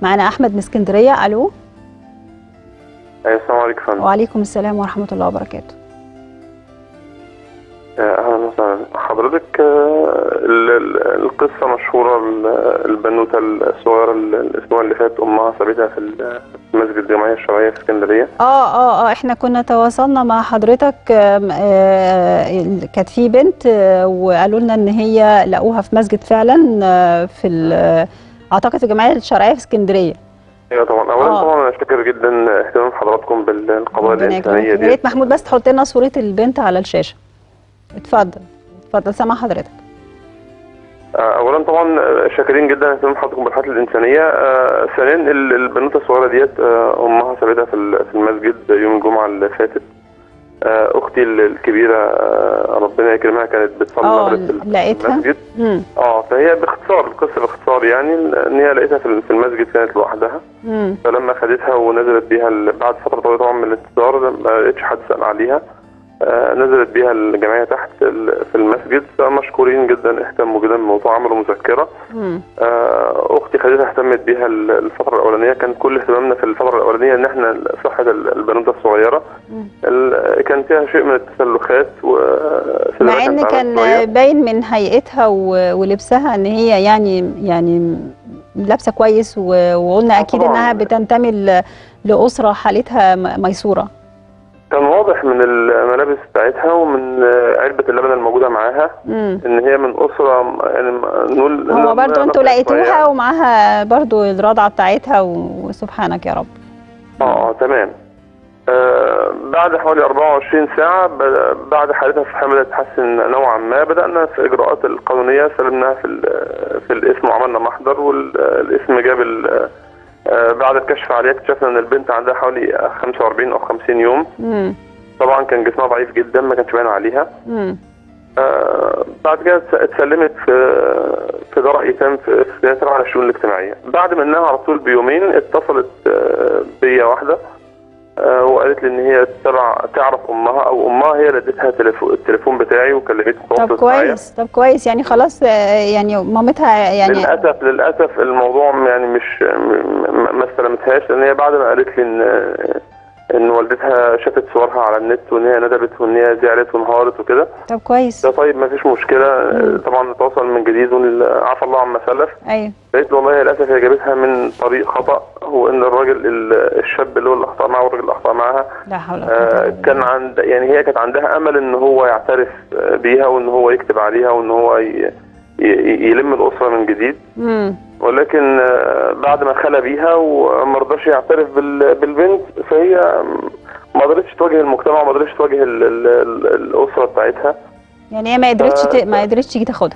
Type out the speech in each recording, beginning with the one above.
معانا احمد من اسكندريه الو أيوة، السلام عليكم يا فندم وعليكم السلام ورحمه الله وبركاته آه، اهلا وسهلا حضرتك آه، ال- ال- القصه مشهوره ال- البنوته الصغيره ال- الاسبوع اللي فات امها سابتها في ال- في مسجد الجمعيه الشرعيه في اسكندريه اه اه اه احنا كنا تواصلنا مع حضرتك آم، آه، كانت في بنت آه، وقالوا لنا ان هي لقوها في مسجد فعلا آه، في ال- اعتقد في الجمعيه الشرعيه في اسكندريه ايوه طبعا اولا آه. طبعا انا شاكر جدا اهتمام حضراتكم بالقضايا ربنا الانسانيه يكرمك دي يا ريت محمود بس تحط لنا صوره البنت على الشاشه اتفضل اتفضل سامع حضرتك آه، اولا طبعا آه، شاكرين جدا اهتمام حضراتكم بالحالات الانسانيه آه، ثانيا ال- البنوته الصغيره ديت آه، امها سابتها في ال- في المسجد يوم الجمعه اللي فاتت آه، اختي ال- الكبيره آه، ربنا يكرمها كانت بتصلي اه المغرب في لقيتها المسجد امم اه فهي باختصار القصه باختصار يعني ان هي لقيتها في في المسجد كانت لوحدها امم فلما خدتها ونزلت بيها ال- بعد فتره طويله طبعا من الانتظار ما لقيتش حد سال عليها آه نزلت بيها الجمعيه تحت ال- في المسجد فمشكورين جدا اهتموا جدا بالموضوع عملوا مذكره امم آه اختي خدتها اهتمت بيها ال- الفتره الاولانيه كان كل اهتمامنا في الفتره الاولانيه ان احنا صحه ال- البنوته الصغيره مم. ال- كان فيها شيء من التسلخات و مع ان كان باين من هيئتها و- ولبسها ان هي يعني يعني لابسه كويس و- وقلنا اكيد طبعاً. انها بتنتمي ل- لاسره حالتها م- ميسوره كان واضح من الملابس بتاعتها ومن آه، علبه اللبن الموجوده معاها امم ان هي من اسره يعني نقول هو برضو إنها انتوا نقية لقيتوها شوية. ومعاها برضو الرضعه بتاعتها و- وسبحانك يا رب اه اه تمام آه بعد حوالي 24 ساعة ب- بعد حالتها في حمل تتحسن نوعا ما بدأنا في إجراءات القانونية سلمناها في ال- في الاسم وعملنا محضر والاسم جاب ال- آه بعد الكشف عليها اكتشفنا إن البنت عندها حوالي 45 أو 50 يوم امم طبعا كان جسمها ضعيف جدا ما كانش باين عليها امم آه، بعد كده اتس- اتسلمت في في دار ايتام في في تبع الشؤون الاجتماعيه بعد منها على طول بيومين اتصلت آه، بيا واحده آه، وقالت لي ان هي تبع تعرف امها او امها هي اللي ادتها تليفو- التليفون بتاعي وكلمتني طب تواصلت معايا كويس طب كويس يعني خلاص آه، يعني مامتها يعني للاسف للاسف الموضوع يعني مش م- م- ما استلمتهاش لان هي بعد ما قالت لي ان ان والدتها شافت صورها على النت وان هي ندبت وان هي زعلت وانهارت وكده طب كويس ده طيب ما فيش مشكله طبعا نتواصل من جديد ونعفى الله عما سلف ايوه لقيت له والله للاسف هي جابتها من طريق خطا هو ان الراجل ال- الشاب اللي هو اللي اخطا معاه والراجل اللي اخطا معاها لا حول ولا قوه آه، إلا بالله. كان عند يعني هي كانت عندها امل ان هو يعترف آه، بيها وان هو يكتب عليها وان هو ي- ي- يلم الاسره من جديد امم ولكن آه، بعد ما خلى بيها وما رضاش يعترف بال- بالبنت فهي ما قدرتش تواجه المجتمع ما قدرتش تواجه ال- ال- ال- الاسره بتاعتها يعني هي ما قدرتش ت- آه، ما قدرتش تيجي تاخدها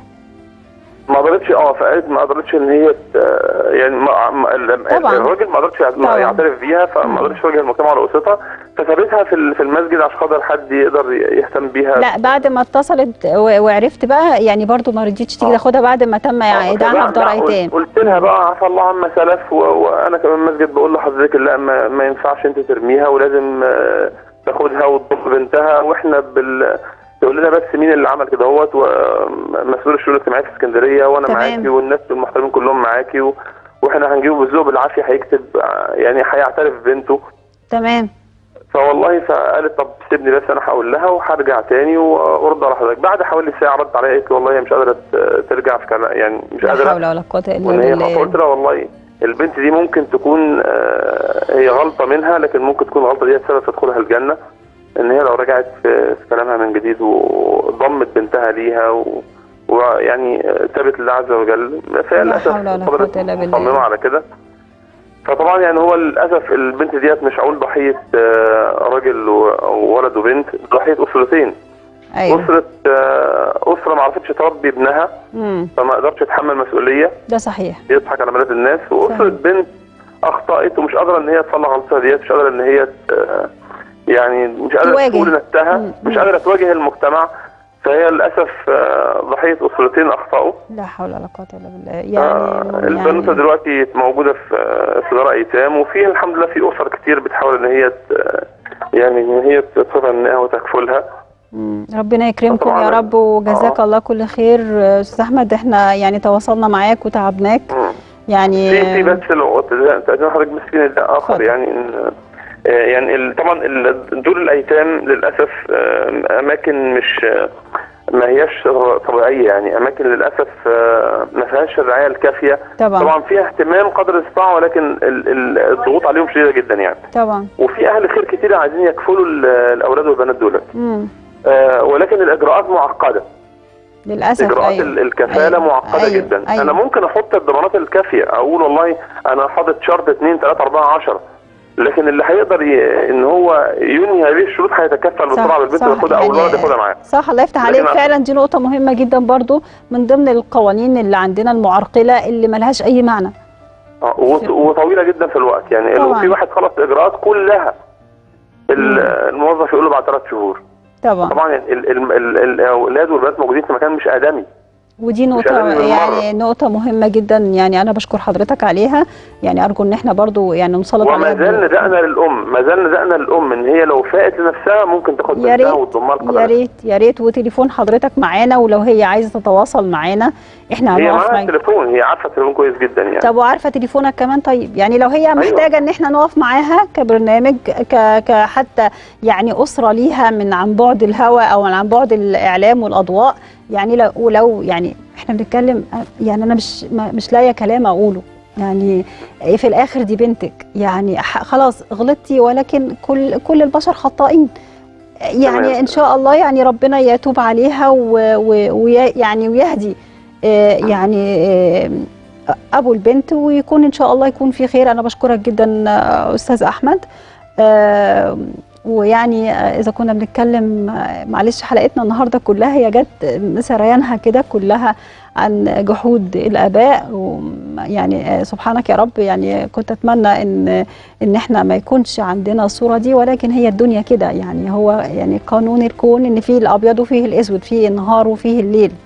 ما قدرتش اه فقالت ما قدرتش ان هي ت- يعني ما ما ال- طبعاً. الراجل ما قدرش يع- ما طبعاً. يعترف بيها فما قدرش يواجه المجتمع على اسرتها فسابتها في ال- في المسجد عشان خاطر حد يقدر ي- يهتم بيها لا بعد ما اتصلت و- وعرفت بقى يعني برضو ما رضيتش تيجي آه. تاخدها بعد ما تم ايداعها في دار لا، قلت- ايتام قلت لها بقى عفى الله عما سلف و... وانا كمان مسجد بقول لحضرتك لا ما, ما ينفعش انت ترميها ولازم آه، تاخدها وتضم بنتها واحنا بال تقول لنا بس مين اللي عمل كده اهوت ومسؤول الشؤون الاجتماعيه في اسكندريه وانا تمام. معاكي والناس المحترمين كلهم معاكي و... واحنا هنجيبه بالذوق بالعافيه هيكتب آه، يعني هيعترف ببنته تمام فوالله فقالت طب سيبني بس انا هقول لها وهرجع تاني وارد على حضرتك بعد حوالي ساعه ردت عليا قالت لي والله هي مش قادره ت- ترجع في كلام يعني مش لا قادره حول ولا قوه الا وان هي بالله قلت لها والله البنت دي ممكن تكون آه، هي غلطه منها لكن ممكن تكون الغلطه دي سبب تدخلها الجنه ان هي لو رجعت في في كلامها من جديد وضمت بنتها ليها و ويعني آه، تابت لله عز وجل فهي لا للاسف حول ولا فضلت قوة إلا بالله. مصممه على كده فطبعا يعني هو للاسف البنت ديت مش هقول ضحيه آه، راجل و- وولد وبنت ضحيه اسرتين ايوه اسره آه، اسره ما عرفتش تربي ابنها امم فما قدرتش تتحمل مسؤوليه ده صحيح يضحك على بنات الناس واسره صحيح. بنت اخطات ومش قادره ان هي تصلح غلطتها ديت مش قادره ان هي ت- يعني مش قادره تواجه. تقول نفسها مم. مش مم. قادره تواجه المجتمع فهي للاسف آه، ضحيه اسرتين اخطاوا لا حول ولا قوه الا بالله آه، يعني البنوته يعني دلوقتي موجوده في آه، في دار ايتام وفي الحمد لله في اسر كتير بتحاول ان هي ت- يعني ان هي تتبناها وتكفلها مم. ربنا يكرمكم طبعاً. يا رب وجزاك آه. الله كل خير آه، استاذ احمد احنا يعني تواصلنا معاك وتعبناك مم. يعني في في بس لو تأذن حضرتك بس في نداء اخر اتفضل. يعني إن آه، يعني ال- طبعا ال- دور الايتام للاسف آه، اماكن مش آه، ما هياش طبيعيه يعني اماكن للاسف آه، ما فيهاش الرعايه الكافيه طبعا طبعا فيها اهتمام قدر الاستطاعه ولكن ال- ال- الضغوط عليهم شديده جدا يعني طبعا وفي اهل خير كتير عايزين يكفلوا ال- الاولاد والبنات دول مم. آه، ولكن الاجراءات معقده للاسف اجراءات أيوة. ال- الكفاله أيوة. معقده أيوة. جدا أيوة. انا ممكن احط الضمانات الكافيه اقول والله انا حاطط شرط 2 3 4 10 لكن اللي هيقدر ي... ان هو ينهي هذه الشروط هيتكفل بسرعه بالبنت وياخدها او الولد ياخدها معاه صح الله يفتح لكن عليك أنا- فعلا دي نقطة مهمة جدا برضو من ضمن القوانين اللي عندنا المعرقلة اللي ملهاش أي معنى آه، وط- وطويله جدا في الوقت يعني لو طبعاً. في واحد خلص الاجراءات كلها ال- الموظف يقول له بعد ثلاث شهور طبعا طبعا ال- ال- ال- الاولاد والبنات موجودين في مكان مش ادمي ودي نقطة أقل من يعني نقطة مهمة جدا يعني أنا بشكر حضرتك عليها يعني أرجو إن إحنا برضو يعني نسلط وما عليها زال ندائنا للام ما زال ندائنا للام ان هي لو فاقت لنفسها ممكن تاخد يا بنتها ريت وتضمها يا لقدرها ريت يا ريت وتليفون حضرتك معانا ولو هي عايزة تتواصل معانا إحنا هي هنقف معاها معاك التليفون هي عارفه التليفون كويس جدا يعني طب وعارفه تليفونك كمان طيب يعني لو هي محتاجه ان احنا نقف معاها كبرنامج ك كحتى يعني اسره ليها من عن بعد الهواء او من عن بعد الاعلام والاضواء يعني لو ولو يعني احنا بنتكلم يعني انا مش ما- مش لاقيه كلام اقوله يعني في الاخر دي بنتك يعني ح- خلاص غلطتي ولكن كل كل البشر خطائين يعني تمام. ان شاء الله يعني ربنا يتوب عليها ويعني ويهدي آه، يعني آه، ابو البنت ويكون ان شاء الله يكون في خير انا بشكرك جدا آه، استاذ احمد آه، ويعني آه، اذا كنا بنتكلم آه، معلش حلقتنا النهارده كلها هي جت سريانها كده كلها عن جحود الاباء وم- يعني آه، سبحانك يا رب يعني كنت اتمنى ان ان احنا ما يكونش عندنا الصوره دي ولكن هي الدنيا كده يعني هو يعني قانون الكون ان فيه الابيض وفيه الاسود فيه النهار وفيه الليل